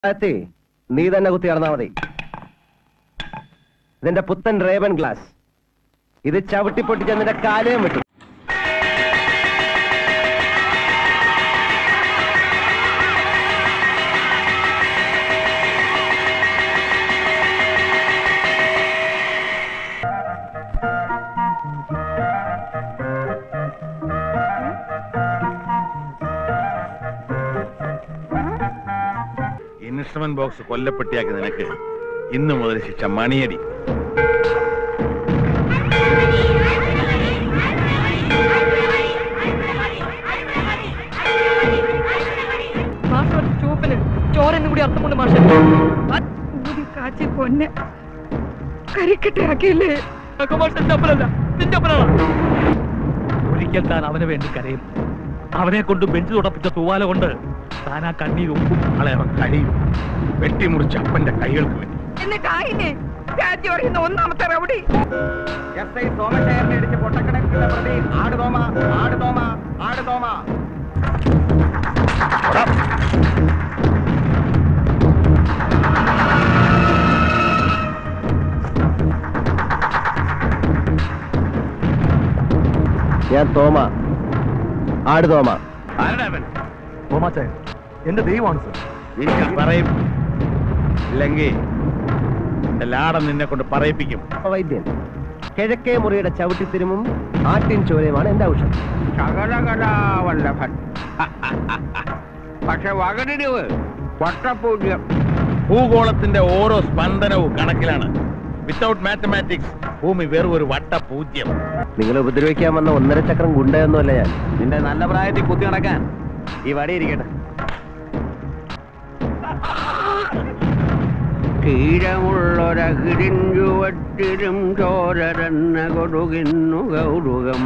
എത്തി നീ തന്നെ കുത്തി നടന്നാ മതി ഇതിന്റെ പുത്തൻ റേബൻ ഗ്ലാസ് ഇത് ചവിട്ടി പൊട്ടിച്ച് നിന്റെ കാലയും വിട്ടു ഇൻസ്ട്രുമെന്റ് ബോക്സ് കൊല്ലപ്പെട്ടിയാക്കി നിനക്ക് ഇന്നു മുതൽ ശിക്ഷ മണിയടി മാഷ് ഒരു ചൂപ്പിന് ചോരെന്നും കൂടി അർത്ഥം കൊണ്ട് മാഷ് ഊതി കാച്ചി പൊന്നെ കരിക്കട്ടയാക്കിയില്ലേ മാഷ് എന്റെ അപ്പനല്ല നിന്റെ അപ്പനാണ് ഒരിക്കൽ താൻ അവന് വേണ്ടി കരയും അവനെ കൊണ്ട് ബെഞ്ച് തുടപ്പിച്ച തൂവാല കൊണ്ട് താൻ ആ കണ്ണീരൊപ്പും നാളെ അവൻ കഴിയും വെട്ടിമുറിച്ച് അപ്പന്റെ കൈകൾക്ക് വേണ്ടി എന്നിട്ട് ആയിനെ രാജ്യം അറിയുന്ന ഒന്നാമത്തെ റൗഡി എസ് ഐ സോമശേഖരനെ ഇടിച്ച് പൊട്ടക്കണക്കുള്ള പ്രതി ആട് തോമ ആട് തോമ ആട് തോമ ഞാൻ തോമ ആട് തോമ ആരടാ അവൻ തോമാച്ചേ എന്റെ ദൈവമാണ് സർ വീട്ടിൽ പറയും ഇല്ലെങ്കിൽ എന്റെ ലാടം നിന്നെ കൊണ്ട് പറയിപ്പിക്കും വൈദ്യൻ കിഴക്കേ മുറിയുടെ ചവിട്ടിത്തിരുമും ആട്ടിൻ ചോരയുമാണ് എന്റെ ഔഷധം ശകലകലാവല്ലഭൻ പക്ഷെ വകനിരിവ് വട്ടപൂജ്യം ഭൂഗോളത്തിന്റെ ഓരോ സ്പന്ദനവും കണക്കിലാണ് വിത്തൗട്ട് മാത്തമാറ്റിക്സ് ഭൂമി വെറും ഒരു വട്ട പൂജ്യം നിങ്ങളെ ഉപദ്രവിക്കാൻ വന്ന ഒന്നര ചക്രം ഗുണ്ടയൊന്നുമല്ല ഞാൻ നിന്റെ നല്ല പ്രായത്തിൽ കുത്തി നടക്കാൻ ഈ വടി ഇരിക്കട്ടെ തീരമുള്ളൊരകിരിൻ ചുവട്ടിലും ചോരരന്ന കൊടുകിന്നു കൗതുകം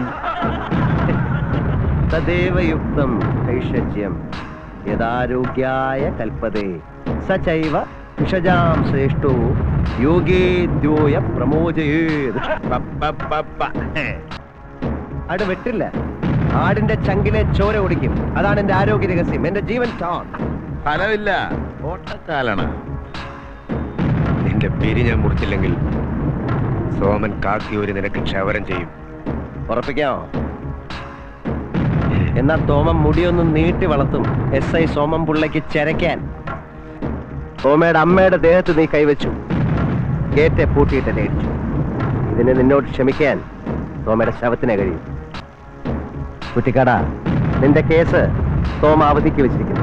തദേവയുക്തം ഐഷജ്യം യഥാരോഗ്യായ കൽപ്പതേ സചൈവ വിഷജാം ശ്രേഷ്ഠോ യോഗേദ്യോയ പ്രമോചയേത് പ, പ, പ, പ. ഹേ. ആട് വെട്ടില്ല ആടിന്റെ ചങ്കിലെ ചോര ഒടിക്കും അതാണ് എന്റെ ആരോഗ്യ രഹസ്യം എന്റെ ജീവൻ ടോൺ ഫലമില്ല ഓട്ടക്കാലണ നിന്റെ പിരി ഞാൻ മുറിച്ചില്ലെങ്കിൽ സോമൻ കാക്കി ഒരു നിനക്ക് ക്ഷവരം ചെയ്യും ഉറപ്പിക്കാമോ എന്നാ തോമം മുടിയൊന്ന് നീട്ടി വളർത്തും എസ് ഐ സോമം പിള്ളയ്ക്ക് ചരയ്ക്കാൻ തോമയുടെ അമ്മയുടെ ദേഹത്ത് നീ കൈവച്ചു ഗേറ്റ് പൂട്ടിയിട്ടല്ലേ ഇടിച്ചു ഇതിന് നിന്നോട് ക്ഷമിക്കാൻ തോമയുടെ ശവത്തിനെ കഴിയും കുറ്റിക്കാട നിന്റെ കേസ് തോമ അവധിക്ക് വെച്ചിരിക്കുന്നു